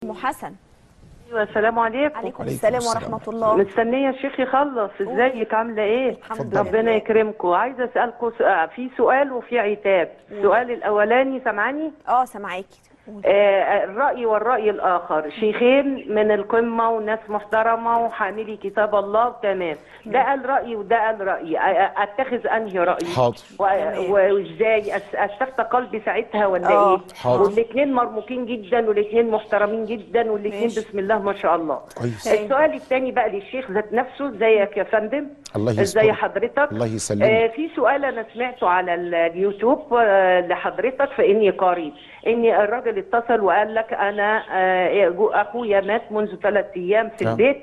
ام حسن ايوه السلام عليكم عليكم عليكم السلام السلام. ورحمه الله مستنيه الشيخ يخلص ازيك عامله ايه الحمد ربنا لله. يكرمكم عايزه اسالكم سؤال في سؤال وفي عتاب السؤال الاولاني سامعاني اه سامعاكي قولي. آه الراي والراي الاخر شيخين من القمه وناس محترمه وحاملي كتاب الله تمام ده قال رايي وده قال رايي أ- أ- اتخذ انهي راي حاضر. و- وازاي أس- استفتى قلبي ساعتها ولا آه. ايه حاضر. والاثنين مرموقين جدا والاثنين محترمين جدا والاثنين ماشي. بسم الله ما شاء الله كويس. السؤال الثاني بقى للشيخ ذات نفسه ازيك يا فندم الله ازي يسترك. حضرتك الله يسلمك. آه في سؤال انا سمعته على ال- اليوتيوب آه لحضرتك فاني قريب ان الراجل اتصل وقال لك انا آه جو- اخويا مات منذ ثلاث ايام في نعم. البيت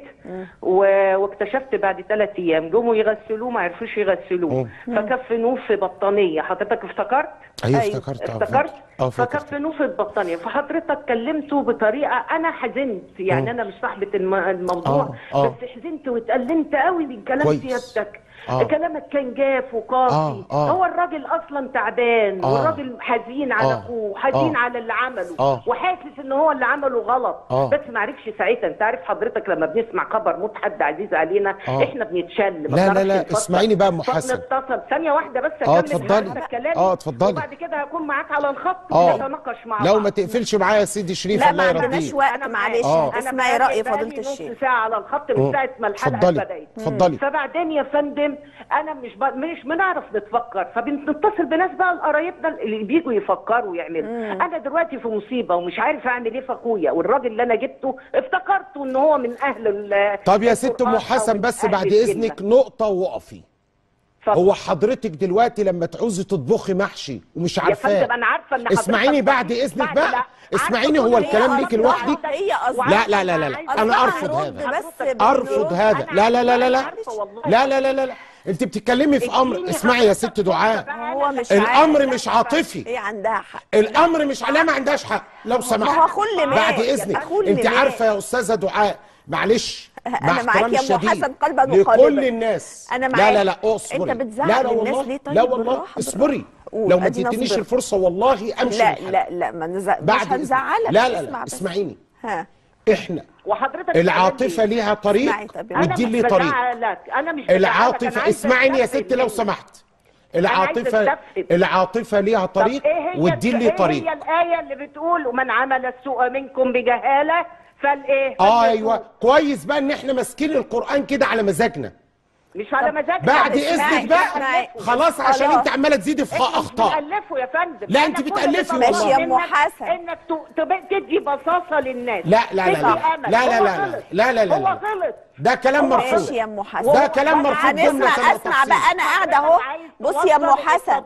و- واكتشفت بعد ثلاث ايام جم يغسلوه ما عرفوش يغسلوه فكفنوه في بطانيه حضرتك افتكرت ايوه أيوة. افتكرت آه، افتكرت اه فاكر فكفنوه في البطانيه فحضرتك كلمته بطريقه انا حزنت يعني انا مش صاحبه الم- الموضوع آه، آه. بس حزنت واتألمت قوي من كلام كويس. سيادتك آه. كلامك كان جاف وقاسي آه، آه. هو الراجل اصلا تعبان آه. والراجل حزين على آه. اخوه حزين آه. على اللي عمله آه. وحاسس ان هو اللي عمله غلط آه. بس ما عرفش ساعتها انت عارف حضرتك لما بنسمع خبر موت حد عزيز علينا آه. احنا بنتشل ما لا، لا، بنعرفش لا، نفكر. اسمعيني بقى يا أم حسن. فبنتصل ثانيه واحده بس آه، أكمل اتفضلي. حضرتك كلامي آه، اتفضلي. وبعد كده هكون معاك على الخط اه ونتناقش مع لو بعض ما تقفلش معايا يا سيدي شريف لا الله ما يرضيك عندناش وقت أنا معلش آه. أنا اسمعي بقالي- راي بقالي فضيله نص الشيخ ساعه على الخط من آه. ساعه ما الحلقه اتفضلي. بدات اتفضلي. فبعدين يا فندم انا مش ب... مش بنعرف نتفكر فبنتصل بناس بقى قرايبنا اللي بيجوا يفكروا ويعملوا انا دلوقتي في مصيبه ومش عارف اعمل ايه في اخويا والراجل اللي انا جبته افتكرته ان هو من اهل ال طب يا ست ام القرآن أو حسن من بس أهل بعد الجنة. اذنك نقطه وقفي اتفضل. هو حضرتك دلوقتي لما تعوزي تطبخي محشي ومش يا عارفاه فندم انا عارفه ان حضرتك اسمعيني بعد اذنك بعد- بقى لا، اسمعيني عارفة هو كل الكلام هي ليك قصدها. لوحدك هي قصدها لا لا لا لا لا عايزة انا أعرف ارفض هرد هذا بس ارفض بهدوء. هذا أنا لا لا لا لا لا عارفة والله. لا لا لا لا لا انت بتتكلمي في امر اديني اسمعي يا حضرتك ست دعاء فرصة هو مش الامر عارف. مش عاطفي هي عندها حق الامر مش لا ما عندهاش حق لو سمحت ما هو كل مال. بعد اذنك كل انت مال. عارفه يا استاذه دعاء معلش أنا مع معاك احترامي يا أم الشديد حسن قلباً لكل وقالباً. الناس أنا لا معاك. لا لا اصبري أنت بتزعل لا لا الناس والله ليه؟ طيب لا والله بالراحة، اصبري بالراحة. لو ما وأدينا اديتنيش صبر. الفرصه والله امشي لا من لا لا ما نزع... بعد مش إذنك. هنزعلك لا لا اسمع لا بس. اسمعيني ها احنا وحضرتك العاطفه بتعمل ليها طريق اسمعي طب. أنا والدين مش ليه طريق بزعلك، انا مش بزعلك، أنا العاطفه عايزة اسمعيني يا أستفهم ست لو منك. سمحت عايزة العاطفه أستفهم. العاطفه ليها طب طريق إيه هي والدين ليه إيه طريق هي الآية اللي بتقول ومن عمل السوء منكم بجهالة فالإيه؟ اه فليتوب. ايوه كويس بقى ان احنا ماسكين القران كده على مزاجنا مش على مزاجك بعد بس اذنك اسمعي، بقى اسمعي. خلاص عشان خلاص. انت عماله تزيدي في إحنا مش اخطاء بنألفه يا فندم لا، أنا أنت كل بتألفي اللي والله. بطلب ماشي يا أم منك حسن. انك ت- تب- تدي بصاصه للناس لا لا لا تدي لا أمل. لا لا هو لا غلط. لا لا لا هو لا. غلط ده كلام هو مرفوض ماشي يا ام حسن ده كلام مرفوض هنسمع- جملة هنسمع سنة اسمع بقى تفصيل. انا قاعده اهو بصي يا ام حسن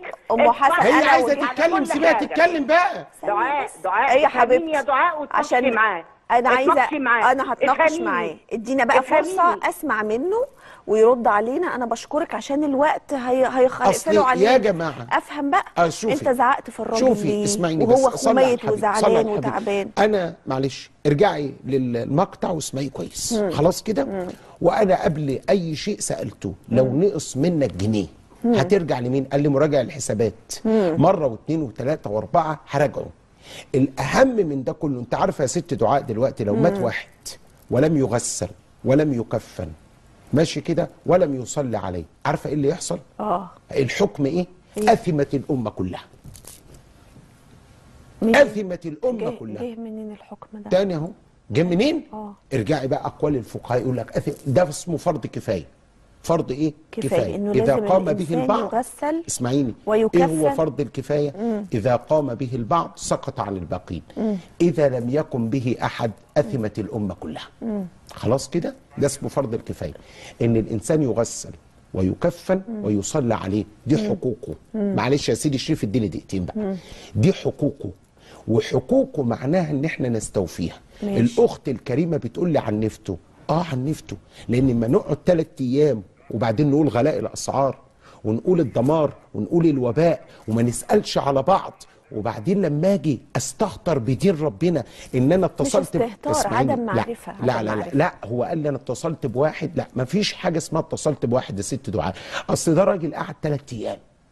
ام حسن هي انا عايزه ودي- تتكلم سيبها تتكلم بقى دعاء دعاء ايه يا افهميني حبيبتي يا دعاء وتناقشي عشان معاه انا عايزه اتناقشي معاه. انا هتناقش افهميني. معاه ادينا بقى فرصه افهميني. اسمع منه ويرد علينا انا بشكرك عشان الوقت هي هيخ- أصل هيقفلوا علينا يا جماعة. افهم بقى آه، شوفي. انت زعقت في الراجل شوفي ليه؟ اسمعيني وهو بس صلي على ميت الحبيب، صلي على وزعلان الحبيب. وتعبان انا معلش ارجعي للمقطع واسمعيه كويس خلاص كده وانا قبل اي شيء سالته لو نقص منك جنيه هترجع لمين قال لي مراجع الحسابات مره واثنين وثلاثه واربعه هراجعه الاهم من ده كله انت عارفه يا ست دعاء دلوقتي لو مات واحد ولم يغسل ولم يكفن ماشي كده ولم يصلي عليه عارفه ايه اللي يحصل اه الحكم ايه اثمت الامه كلها مين؟ اثمت الامه جه كلها جه منين الحكم ده تاني اهو جه منين؟ آه. ارجعي بقى اقوال الفقهاء يقول لك أثم ده اسمه فرض كفايه فرض ايه؟ كفاية، إنه اذا لازم قام به الإنسان البعض يغسل اسمعيني ويكفن. ايه هو فرض الكفايه؟ اذا قام به البعض سقط عن الباقين اذا لم يقم به احد اثمت الامه كلها خلاص كده؟ ده اسمه فرض الكفايه ان الانسان يغسل ويكفن ويصلى عليه دي حقوقه معلش يا سيدي الشريف اديني دقيقتين بقى دي حقوقه وحقوقه معناها ان احنا نستوفيها ماشي. الاخت الكريمه بتقول لي عنفته اه عنفته لان لما نقعد ثلاث ايام وبعدين نقول غلاء الاسعار ونقول الدمار ونقول الوباء وما نسالش على بعض وبعدين لما اجي استهتر بدين ربنا ان انا اتصلت ب- استهتار، اسمعيني. عدم لا، معرفة، لا عدم لا لا, معرفة. لا هو قال لي انا اتصلت بواحد لا ما فيش حاجه اسمها اتصلت بواحد يا ست دعاء اصل ده راجل قعد ثلاث ايام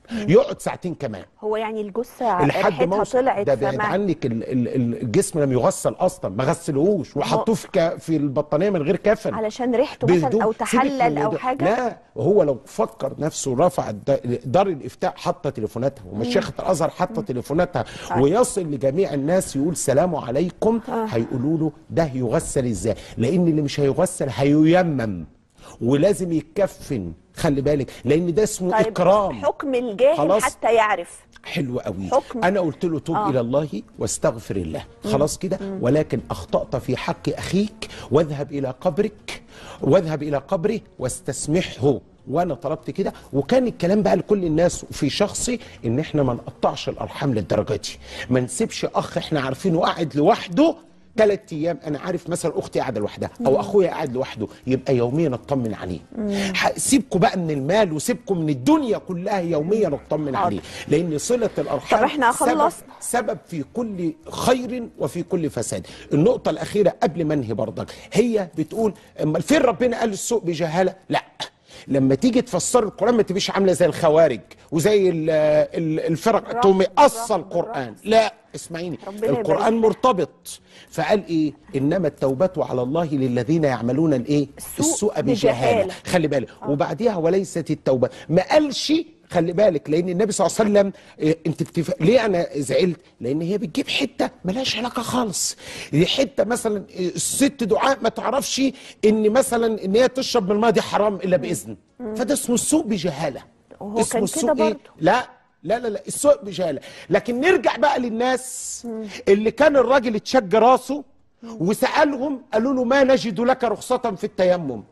يقعد ساعتين كمان هو يعني الجثه لحد ما ريحتها وصل- طلعت ده بعيد فما- عنك ال- ال- ال- الجسم لم يغسل اصلا ما غسلوهوش وحطوه في ك- في البطانيه من غير كفن علشان ريحته مثلا بهدوء. او سيبك تحلل من او الموضوع. حاجه لا وهو لو فكر نفسه رفع الد- دار الافتاء حاطه تليفوناتها ومشيخه الازهر حاطه تليفوناتها ويصل لجميع الناس يقول سلام عليكم هيقولوا له ده يغسل ازاي لان اللي مش هيغسل هييمم ولازم يتكفن خلي بالك لان ده اسمه طيب اكرام حكم الجاهل خلاص. حتى يعرف حلو قوي حكم. انا قلت له توب آه. الى الله واستغفر الله خلاص كده ولكن اخطات في حق اخيك واذهب الى قبرك واذهب الى قبره واستسمحه وانا طلبت كده وكان الكلام بقى لكل الناس في شخصي ان احنا ما نقطعش الارحام للدرجه دي ما نسيبش اخ احنا عارفينه قاعد لوحده ثلاث ايام انا عارف مثلا اختي قاعده لوحدها او اخويا قاعد لوحده يبقى يوميا اطمن عليه ح- سيبكم بقى من المال وسيبكم من الدنيا كلها يوميا اطمن حاضر. عليه لان صله الارحام طب إحنا سبب- خلصنا. سبب في كل خير وفي كل فساد النقطة الأخيرة قبل ما انهي برضك هي بتقول أما فين ربنا قال السوء بجهالة لا لما تيجي تفسر القرآن ما تبقيش عاملة زي الخوارج وزي ال- ال- الفرق بالراحة، تقومي قص بالراحة، القرآن بالراحة. لا اسمعيني ربنا يبارك القرآن لك. مرتبط فقال ايه انما التوبة على الله للذين يعملون الايه السوء السوء بجهالة. بجهالة خلي بالك وبعديها وليست التوبة ما قالش خلي بالك لان النبي صلى الله عليه وسلم إيه، انت بتف... ليه انا زعلت لان هي بتجيب حته ملهاش علاقه خالص دي حته مثلا إيه، الست دعاء ما تعرفش ان مثلا ان هي تشرب من الماء دي حرام الا باذن فده اسمه السوء بجهاله وهو اسمه كان السوء كده إيه؟ برضه. لا لا لا لا السوء بجهاله لكن نرجع بقى للناس اللي كان الراجل اتشج راسه وسالهم قالوا له ما نجد لك رخصه في التيمم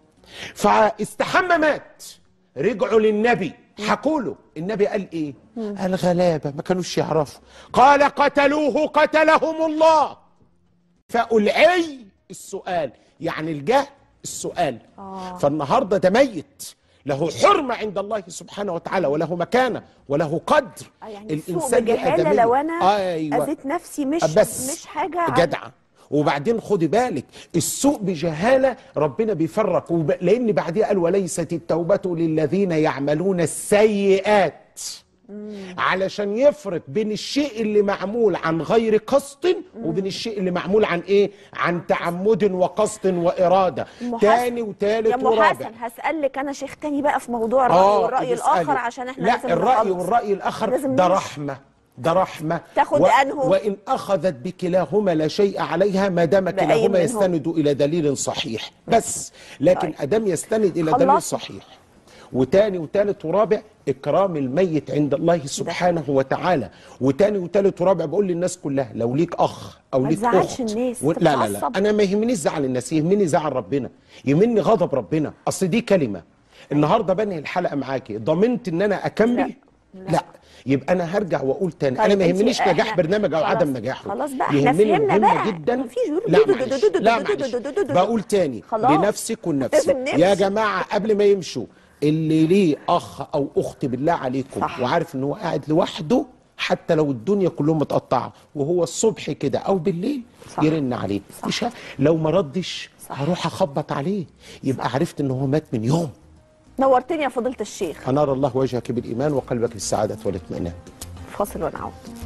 فاستحمى مات رجعوا للنبي حكوا له النبي قال ايه قال غلابه ما كانوش يعرفوا قال قتلوه قتلهم الله فالعي السؤال يعني الجهل السؤال آه. فالنهارده ده ميت له حرمه عند الله سبحانه وتعالى وله مكانه وله قدر آه، يعني السوء بجهاله لو انا أيوة. اذيت نفسي مش بس مش حاجه جدعه وبعدين خدي بالك السوء بجهاله ربنا بيفرق وب... لان بعديها قال وليست التوبه للذين يعملون السيئات علشان يفرق بين الشيء اللي معمول عن غير قصد وبين الشيء اللي معمول عن ايه عن تعمد وقصد واراده أم حسن- تاني يا وتالت ام ورابع حسن هسالك انا شيخ تاني بقى في موضوع الراي اه والراي بتسألي. الاخر عشان احنا لا لازم الراي نخلص. والراي الاخر لازم ده نمشي. رحمه ده رحمه تاخد أنهو؟ وان اخذت بكلاهما لا شيء عليها ما دام بأي كلاهما منهم؟ يستند الى دليل صحيح بس لكن طيب. ادام يستند الى دليل خلصنا. صحيح وتاني وتالت ورابع اكرام الميت عند الله سبحانه وتعالى وتاني وتالت ورابع بقول للناس كلها لو ليك اخ او ما ليك تزعلش اخت الناس، و... أنت لا لا لا بتعصب. انا ما يهمنيش زعل الناس يهمني زعل ربنا يهمني غضب ربنا اصل دي كلمه النهارده بنهي الحلقه معاكي ضمنت ان انا اكمل لا. لا, لا. يبقى انا هرجع واقول تاني طيب انا ما انتي- يهمنيش نجاح احنا- برنامج او خلاص- عدم نجاحه خلاص بقى، احنا يهمني فهمنا مهمه بقى. جدا مفيش دو- لا دو- دو- معلش دو- دو- لا دو- دو- معلش دو- دو- دو- دو. بقول تاني خلاص. لنفسك ولنفسك لازم نمشي. يا جماعه قبل ما يمشوا اللي ليه اخ او اخت بالله عليكم صح. وعارف ان هو قاعد لوحده حتى لو الدنيا كلهم متقطعه وهو الصبح كده او بالليل صح. يرن عليه مش ه- لو ما ردش صح. هروح اخبط عليه يبقى عرفت ان هو مات من يوم نورتني يا فضيله الشيخ انار الله وجهك بالايمان وقلبك بالسعاده والاطمئنان فاصل ونعود